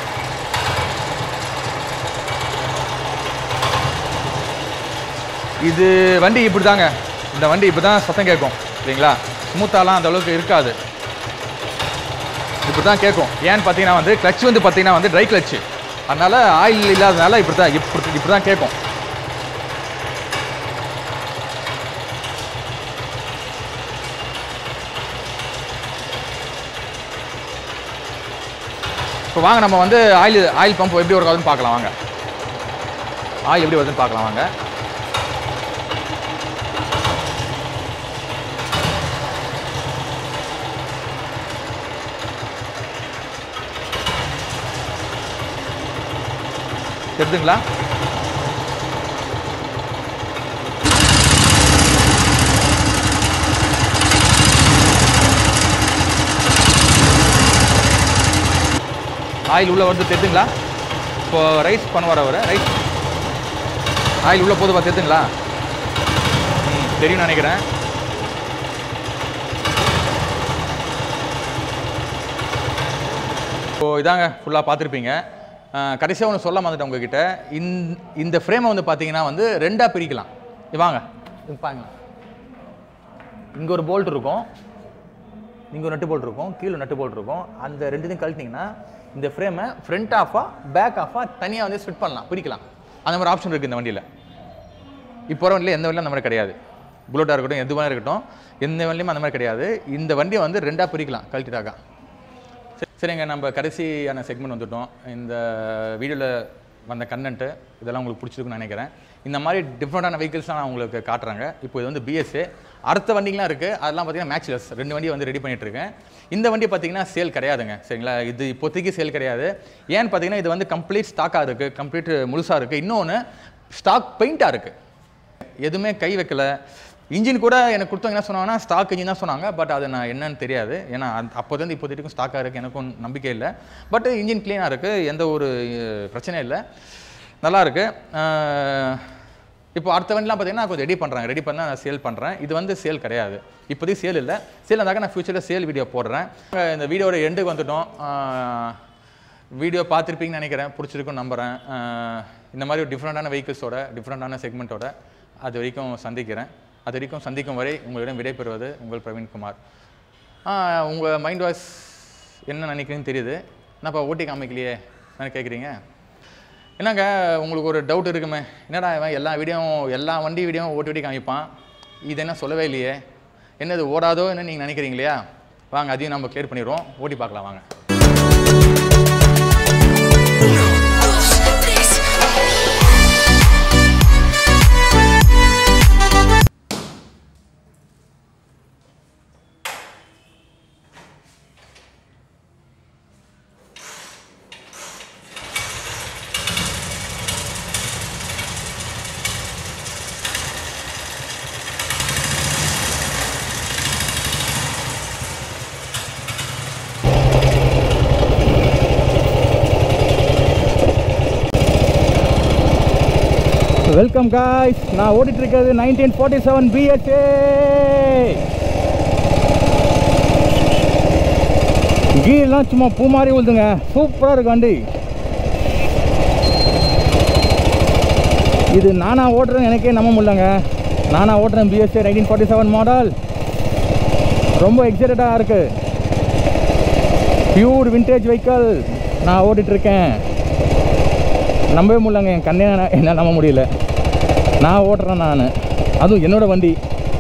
இது வண்டி இப்படி தாங்க இந்த வண்டி இப்படி தான் சத்தம் கேட்கும் சரிங்களா ஸ்மூத்தாலாம் அந்த அளவுக்கு இருக்காது இப்படி தான் கேட்கும் ஏன்னு பார்த்தீங்கன்னா வந்து கிளச் வந்து பார்த்தீங்கன்னா வந்து ட்ரை கிளச்சு அதனால ஆயில் இல்லாதனால இப்படி தான் இப்படி இப்படி தான் கேட்கும் இப்போ வாங்க நம்ம வந்து ஆயில் ஆயில் பம்ப் எப்படி ஒர்க் ஆகுதுன்னு பார்க்கலாம் வாங்க ஆயில் எப்படி வருதுன்னு பார்க்கலாம் வாங்க தெரியுதுங்களா ஆயில் உள்ள வருது தெரியுதுங்களா இப்போ ரைஸ் பண்ணுவார் அவர் ரைஸ் ஆயில் உள்ள போது தெரியுதுங்களா ம் தெரியும்னு நினைக்கிறேன் ஸோ இதாங்க ஃபுல்லாக பார்த்துருப்பீங்க கடைசியாக ஒன்று சொல்ல வந்துட்டேன் உங்ககிட்ட இந்த இந்த ஃப்ரேமை வந்து பார்த்தீங்கன்னா வந்து ரெண்டாக பிரிக்கலாம் இது வாங்க இது பாருங்க இங்கே ஒரு போல்ட் இருக்கும் இங்கே ஒரு நட்டு போல்ட் இருக்கும் கீழே நட்டு போல்ட் இருக்கும் அந்த ரெண்டுத்தையும் கழட்டிங்கன்னா இந்த ஃப்ரேமை ஃப்ரண்ட் ஆஃபாக பேக் ஆஃபாக தனியாக வந்து ஃபிட் பண்ணலாம் பிரிக்கலாம் அந்த மாதிரி ஆப்ஷன் இருக்குது இந்த வண்டியில் இப்போ வர வண்டியில் எந்த வண்டியும் அந்த மாதிரி கிடையாது புல்லட்டாக இருக்கட்டும் எதுவாக இருக்கட்டும் எந்த வண்டியும் அந்த மாதிரி கிடையாது இந்த வண்டியை வந்து ரெண்டாக பிரிக்கலாம் கழட்டிட்டாக்கா சரி- சரிங்க நம்ம கடைசியான செக்மெண்ட் வந்துட்டோம் இந்த வீடியோவில் வந்த கண்டென்ட்டு இதெல்லாம் உங்களுக்கு பிடிச்சிருக்குன்னு நினைக்கிறேன் இந்த மாதிரி டிஃப்ரெண்ட்டான வெஹிக்கிள்ஸ்லாம் நான் உங்களுக்கு காட்டுறாங்க இப்போ இது வந்து பிஎஸ்ஏ அடுத்த வண்டிங்களாம் இருக்குது அதெல்லாம் பார்த்தீங்கன்னா மேட்ச்லெஸ் ரெண்டு வண்டியை வந்து ரெடி பண்ணிட்டு இருக்கேன் இந்த வண்டி பார்த்தீங்கன்னா சேல் கிடையாதுங்க சரிங்களா இது இப்போதைக்கு சேல் கிடையாது ஏன்னு பார்த்தீங்கன்னா இது வந்து கம்ப்ளீட் ஸ்டாக்காக இருக்குது கம்ப்ளீட் முழுசாக இருக்குது இன்னொன்று ஸ்டாக் பெயிண்ட்டாக இருக்குது எதுவுமே கை வைக்கல இன்ஜின் கூட எனக்கு கொடுத்தவங்க என்ன சொன்னாங்கன்னா ஸ்டாக் இன்ஜின் தான் சொன்னாங்க பட் அது நான் என்னன்னு தெரியாது ஏன்னா அந்த- அப்போதுலேருந்து இப்போ வரைக்கும் ஸ்டாக்காக இருக்குது எனக்கும் நம்பிக்கை இல்லை பட் இன்ஜின் க்ளீனாக இருக்குது எந்த ஒரு அஹ், பிரச்சனையும் இல்லை நல்லா இருக்கு அஹ், இப்போ அடுத்த வண்டிலாம் பார்த்தீங்கன்னா கொஞ்சம் ரெடி பண்ணுறாங்க ரெடி பண்ணால் நான் சேல் பண்ணுறேன் இது வந்து சேல் கிடையாது இப்போதைக்கு சேல் இல்லை சேல் இருந்தாக்க நான் ஃபியூச்சரில் சேல் வீடியோ போடுறேன் அஹ், இந்த வீடியோட எண்டுக்கு வந்துட்டோம் அஹ், வீடியோ பார்த்துருப்பீங்கன்னு நினைக்கிறேன் பிடிச்சிருக்குன்னு நம்புகிறேன் அஹ் இந்த மாதிரி ஒரு டிஃப்ரெண்ட்டான வெஹிக்கிள்ஸோட டிஃப்ரெண்ட்டான செக்மெண்ட்டோட அது வரைக்கும் சந்திக்கிறேன் அது வரைக்கும் சந்திக்கும் வரை உங்களிடம் விடைபெறுவது உங்கள் பிரவீன்குமார் உங்கள் மைண்ட் வாய்ஸ் என்ன நினைக்கிறீங்கன்னு தெரியுது என்னப்பா ஓட்டி காமிக்கலையே என்ன கேட்குறீங்க என்னங்க உங்களுக்கு ஒரு டவுட் இருக்குமே என்னடா இவன் எல்லா வீடியோவும் எல்லா வண்டி வீடியோவும் ஓட்டி ஓட்டி காமிப்பான் இது என்ன சொல்லவே இல்லையே என்னது ஓடாதோ என்ன நீங்கள் நினைக்கிறீங்க இல்லையா வாங்க அதையும் நம்ம கிளியர் பண்ணிடுவோம் ஓட்டி பார்க்கலாம் வாங்க வெல்கம் காய்ஸ் நான் ஓடிட்டு இருக்கிறது நைன்டீன் ஃபார்ட்டி செவன் பிஹெச்ஏ கீர்லாம் சும்மா பூ மாதிரி விழுதுங்க சூப்பராக இருக்கு வண்டி இது நானா ஓட்டுறேன்னு எனக்கே நம்ப முடியலங்க நானா ஓட்டுறேன் BSA nineteen forty seven model ரொம்ப எக்ஸைட்டடாக இருக்கு பியூர் விண்டேஜ் வெஹிக்கல் நான் ஓட்டிட்டு இருக்கேன் நம்பவே முடியலங்க என் கண்ணே நான் என்னால் நம்ப முடியல நான் ஓட்டுறேன் நான் அதுவும் என்னோட வண்டி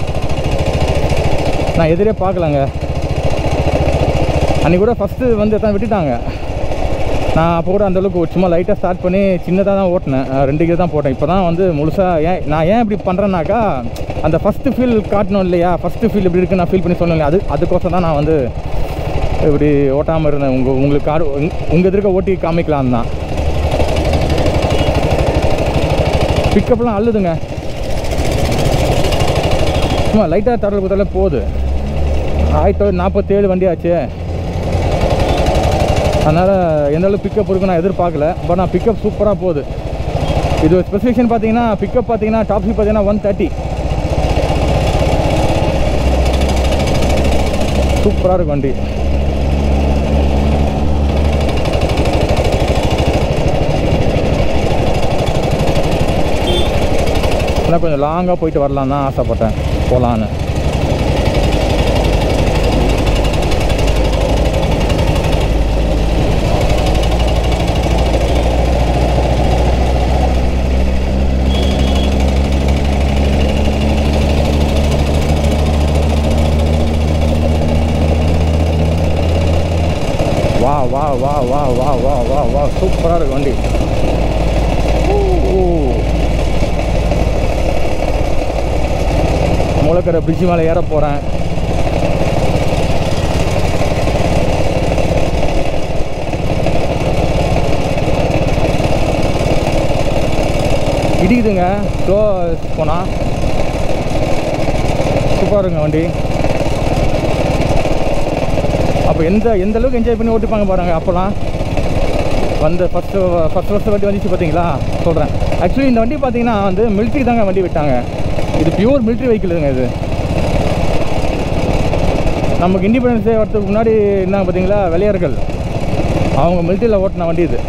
நான் எதிரே பார்க்கலங்க அன்றைக்கி கூட ஃபஸ்ட்டு வந்து எத்தனை விட்டுட்டாங்க நான் அப்போ கூட அந்தளவுக்கு சும்மா லைட்டாக ஸ்டார்ட் பண்ணி சின்னதாக தான் ஓட்டினேன் அஹ் ரெண்டு கிலோ தான் போட்டேன் இப்போ தான் வந்து முழுசாக ஏன் நான் ஏன் இப்படி பண்ணுறேன்னாக்கா அந்த ஃபஸ்ட்டு ஃபீல் காட்டணும் இல்லையா ஃபஸ்ட்டு ஃபீல் இப்படி இருக்குன்னு நான் ஃபீல் பண்ணி சொல்லணும் இல்லையா அது அதுக்கோசம் தான் நான் வந்து இப்படி ஓட்டாமல் இருந்தேன் உங்கள் உங்களுக்கு காடு உங்கள் எதிர்க்க ஓட்டி காமிக்கலாம் தான் பிக்கப்லாம் அள்ளுதுங்க சும்மா லைட்டாக தரல் குத்தல போகுது ஆயிரத்தி தொள்ளாயிரத்தி நாற்பத்தேழு வண்டி ஆச்சு அதனால் எந்த அளவுக்கு பிக்கப் இருக்கும் நான் எதிர்பார்க்கல பட் நான் பிக்கப் சூப்பராக போகுது இது ஸ்பெசிஃபிகேஷன் பார்த்தீங்கன்னா பிக்கப் பார்த்தீங்கன்னா டாப் ஸ்பீட் பார்த்தீங்கன்னா ஒன் தேர்ட்டி சூப்பராக இருக்கும் வண்டி இன்னும் கொஞ்சம் லாங்காக போயிட்டு வரலாம் தான் ஆசைப்பட்டேன் போகலான்னு வா வா வா வா வா வா வா வா சூப்பராக இருக்கு வண்டி ஊ, ஊ. முளைக்கரை பிரிட்ஜ் மேலே ஏற போகிறேன் இடிக்குதுங்க ஸ்லோ போனால் சூப்பராக இருக்குங்க வண்டி அப்போ எந்த எந்த அளவுக்கு என்ஜாய் பண்ணி ஓட்டிப்பாங்க பாருங்க அப்போலாம் வந்து ஃபஸ்ட்டு ஃபஸ்ட் ஃபஸ்ட்டு வண்டி வந்துச்சு பார்த்தீங்களா சொல்கிறேன் ஆக்சுவலி இந்த வண்டி பார்த்தீங்கன்னா வந்து மிலிட்ரி தாங்க வண்டி விட்டாங்க இது பியூர் மிலிட்ரி வெஹிக்கிளுங்க இது நமக்கு இண்டிபெண்டன்ஸ் டே வரதுக்கு முன்னாடி என்ன பார்த்தீங்களா வெள்ளையர்கள் அவங்க மிலிட்ரியில் ஓட்டின வண்டி இது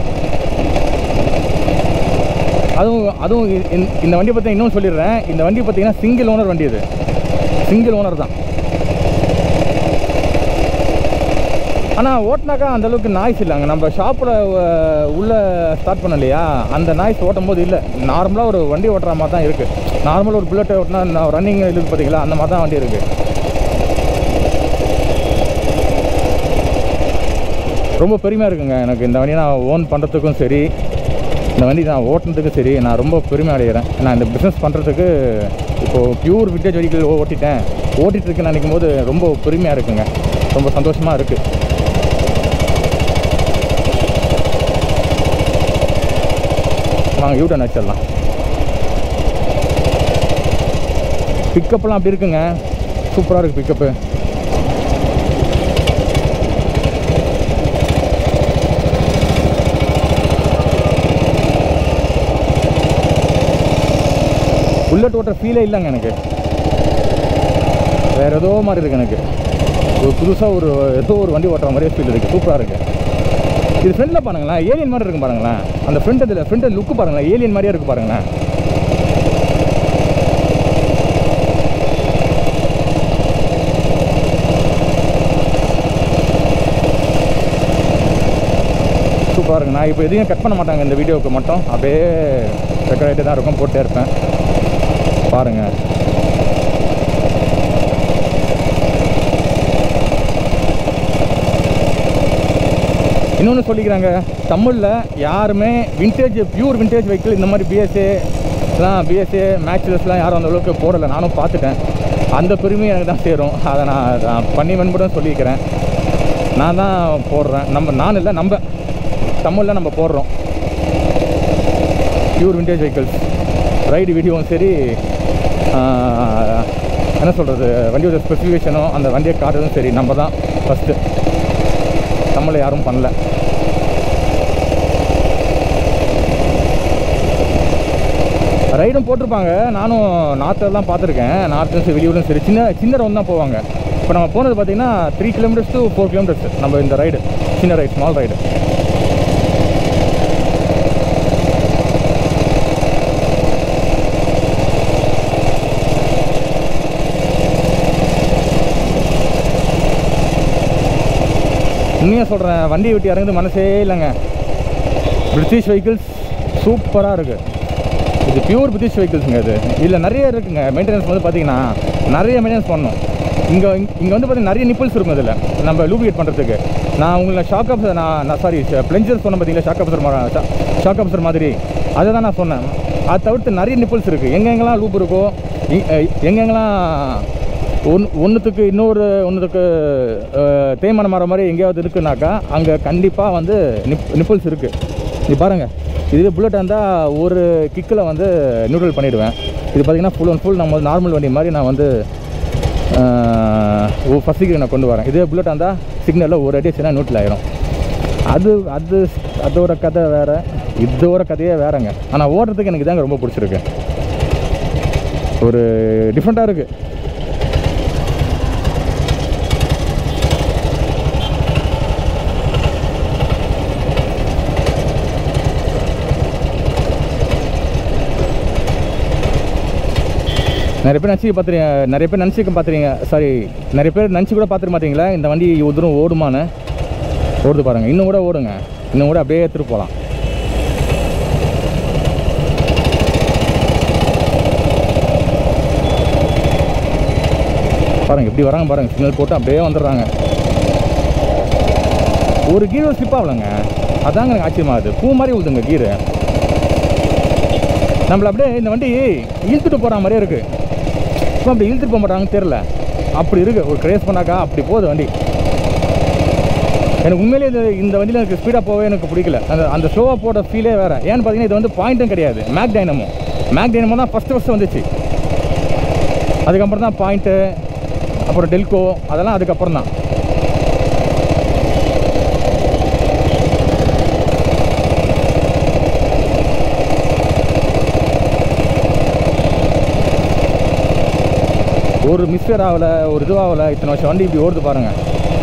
அதுவும் அதுவும் இ- இந்த- இந்த வண்டி பற்றி இன்னும் சொல்லிடுறேன் இந்த வண்டி பார்த்தீங்கன்னா சிங்கிள் ஓனர் வண்டி இது சிங்கிள் ஓனர் தான் ஆனால் ஓட்டினாக்கா அந்த அளவுக்கு நாய்ஸ் இல்லைங்க நம்ம ஷாப்பில் உள்ள ஸ்டார்ட் பண்ண இல்லையா அந்த நாய்ஸ் ஓட்டும் போது இல்லை நார்மலாக ஒரு வண்டி ஓட்டுற மாதிரி தான் இருக்குது நார்மலாக ஒரு புல்லட்டை ஓட்டினா ரன்னிங் இருக்குது பார்த்தீங்களா அந்த மாதிரி தான் வண்டி இருக்குது ரொம்ப பெருமையாக இருக்குங்க எனக்கு இந்த வண்டியை நான் ஓன் பண்ணுறதுக்கும் சரி இந்த வண்டி நான் ஓட்டுனதுக்கும் சரி நான் ரொம்ப பெருமை அடைகிறேன் நான் இந்த பிஸ்னஸ் பண்ணுறதுக்கு இப்போது பியூர் விண்டேஜ் வெஹிக்கிள் ஓட்டிட்டேன் ஓட்டிகிட்டு இருக்கேன்னு நினைக்கும் போது ரொம்ப பெருமையாக இருக்குங்க ரொம்ப சந்தோஷமாக இருக்குது வாங்க யூ டர்ன் வச்சிடலாம் பிக்கப்லாம் அப்படி இருக்குங்க சூப்பராக இருக்குது பிக்கப்பு புல்லட் ஓட்டுற ஃபீலே இல்லைங்க எனக்கு வேறு ஏதோ மாதிரி இருக்கு எனக்கு ஒரு புதுசாக ஒரு ஏதோ ஒரு வண்டி ஓட்டுற மாதிரியே ஃபீல் இருக்குது சூப்பராக இருக்குது இது ஃப்ரெண்டில் பாருங்களேன் ஏலியன் மாதிரி இருக்கும் பாருங்களேன் அந்த ஃப்ரண்ட் இதில் ஃப்ரண்ட் லுக்கு பாருங்களேன் ஏலியன் மாதிரியே இருக்கு பாருங்களேன் சூப்பராக இருக்கு நான் இப்போ எதையும் கட் பண்ண மாட்டாங்க இந்த வீடியோவுக்கு மட்டும் அப்படியே ரெக்கார்ட் ஆகிட்டு தான் இருக்கும் போட்டே இருப்பேன் பாருங்கள் இன்னொன்று சொல்லிக்கிறாங்க தமிழில் யாருமே விண்டேஜ் பியூர் விண்டேஜ் வெஹிக்கிள் இந்த மாதிரி பிஎஸ்ஏ எல்லாம் பிஎஸ்ஏ மேக்ஸ்லஸ்லாம் யாரும் அந்த அளவுக்கு போடலை நானும் பார்த்துட்டேன் அந்த பெருமை எனக்கு தான் சேரும் அதை நான் நான் பண்ணி வெண்படும் சொல்லிக்கிறேன் நான் தான் போடுறேன் நம்ம நான் இல்லை நம்ம தமிழில் நம்ம போடுறோம் பியூர் விண்டேஜ் வெஹிக்கிள்ஸ் ரைடு வீடியோவும் சரி ஆஹ், என்ன சொல்கிறது வண்டியோட ஸ்பெசிஃபிகேஷனும் அந்த வண்டியை காட்டுறதும் சரி நம்ம தான் ஃபஸ்ட்டு தமிழில் யாரும் பண்ணல ரைடும் போட்டிருப்பாங்க நானும் நார்த்தெல்லாம் பார்த்துருக்கேன் நார்த்தும் சரி வெளியூரும் சரி சின்ன சின்ன ரவுண்ட் தான் போவாங்க இப்போ நம்ம போனது பார்த்தீங்கன்னா three kilometres to four kilometres நம்ம இந்த ரைடு சின்ன ரைடு ஸ்மால் ரைடு உண்மையாக சொல்கிறேன் வண்டியை விட்டு இறங்குது மனசே இல்லைங்க பிரிட்டிஷ் வெஹிக்கிள்ஸ் சூப்பராக இருக்குது இது பியூர் பிரிட்டிஷ் வெஹிக்கிள்ஸுங்க இது இதில் நிறைய இருக்குங்க மெயின்டெனன்ஸ் வந்து பார்த்தீங்கன்னா நிறைய மெயின்டெனன்ஸ் பண்ணணும் இங்கே இங்கே வந்து பார்த்தீங்கன்னா நிறைய நிப்பிள்ஸ் இருக்கும் இதில் நம்ம லூபிகேட் பண்ணுறதுக்கு நான் உங்களை ஷாக் அப்சர் நான் நான் சாரி பிளெஞ்சர் சொன்னேன் பார்த்தீங்களா ஷாக் அப்சர் ஷாக் அப்சர் மாதிரி அதை தான் நான் சொன்னேன் அதை தவிர்த்து நிறைய நிப்பிள்ஸ் இருக்குது எங்கெங்கெல்லாம் லூப் இருக்கோ இ- அஹ் எங்கெங்கெல்லாம் ஒன் ஒன்றுத்துக்கு இன்னொரு ஒன்றுத்துக்கு தேய்மானம் மாற மாதிரி எங்கேயாவது இருக்குனாக்கா அங்கே கண்டிப்பாக வந்து நிப் நிப்பிள்ஸ் இருக்குது இது பாருங்கள் இதுவே புல்லட் இருந்தால் ஒரு கிக்கில் வந்து நியூட்ரல் பண்ணிவிடுவேன் இது பார்த்தீங்கன்னா ஃபுல் அண்ட் ஃபுல் நம்ம நார்மல் வண்டி மாதிரி நான் வந்து ஃபஸ்ட்டுக்கு நான் கொண்டு வரேன் இதே புல்லட் இருந்தால் சிக்னலில் ஒரு அடி சின்ன நியூட்ரல் ஆயிரும் அது அது அதோட கதை வேறு இதோட கதையே வேறங்க ஆனால் ஓடுறதுக்கு எனக்கு இதாங்க ரொம்ப பிடிச்சிருக்கு ஒரு டிஃப்ரெண்ட்டாக இருக்குது நிறைய பேர் நினச்சி பார்த்துறீங்க நிறைய பேர் நினச்சிக்க பார்த்துறீங்க சாரி நிறைய பேர் நினச்சி கூட பார்த்துக்க மாட்டீங்களா இந்த வண்டி இவ்வளோ தூரம் ஓடுமான்னு ஓடுது பாருங்கள் இன்னும் கூட ஓடுங்க இன்னும் கூட அப்படியே எடுத்துகிட்டு போகலாம் பாருங்க எப்படி வராங்க பாருங்க சிக்னல் போட்டு அப்படியே வந்துடுறாங்க ஒரு கீர் ஸ்லிப் ஆகலங்க அதாங்க எனக்கு ஆச்சரியமாகுது பூ மாதிரி உழுதுங்க கீரு நம்மள அப்படியே இந்த வண்டி இழுத்துட்டு போகிற மாதிரியே இருக்கு இப்போ அப்படி இழுத்துட்டு போக மாட்டாங்கன்னு தெரில அப்படி இருக்கு ஒரு கிரேஸ் பண்ணாக்கா அப்படி போகுது வண்டி எனக்கு உண்மையிலேயே இது இந்த வண்டியில் எனக்கு ஸ்பீடாக போகவே எனக்கு பிடிக்கல அந்த அந்த ஸ்லோவாக போட ஃபீலே வேறு ஏன்னு பார்த்தீங்கன்னா இது வந்து பாயிண்ட்டும் கிடையாது மேக் டைனமோ மேக் டைனமோ தான் ஃபஸ்ட்டு ஃபஸ்ட்டு வந்துச்சு அதுக்கப்புறம் தான் பாயிண்ட்டு அப்புறம் டெல்கோ அதெல்லாம் அதுக்கப்புறம் தான் ஒரு மிஸ்டர் ஆகலை ஒரு இதுவாகலை இத்தனை வருஷம் வண்டி இப்படி ஓடுது பாருங்கள்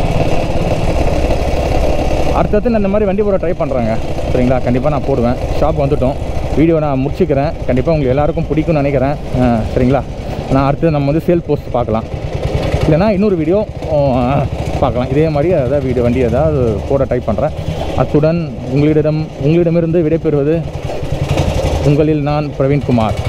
அடுத்தடுத்து நான் இந்த மாதிரி வண்டி போட ட்ரை பண்ணுறேங்க சரிங்களா கண்டிப்பாக நான் போடுவேன் ஷாப் வந்துட்டோம் வீடியோ நான் முடிச்சுக்கிறேன் கண்டிப்பாக உங்களுக்கு எல்லாருக்கும் பிடிக்கும்னு நினைக்கிறேன் அஹ், சரிங்களா நான் அடுத்து நம்ம வந்து சேல் போஸ்ட் பார்க்கலாம் இல்லைனா இன்னொரு வீடியோ பார்க்கலாம் இதே மாதிரி ஏதாவது வீடியோ வண்டி ஏதாவது போட ட்ரை பண்ணுறேன் அத்துடன் உங்களிடம் உங்களிடமிருந்து விடைபெறுவது உங்களில் நான் பிரவீன்குமார்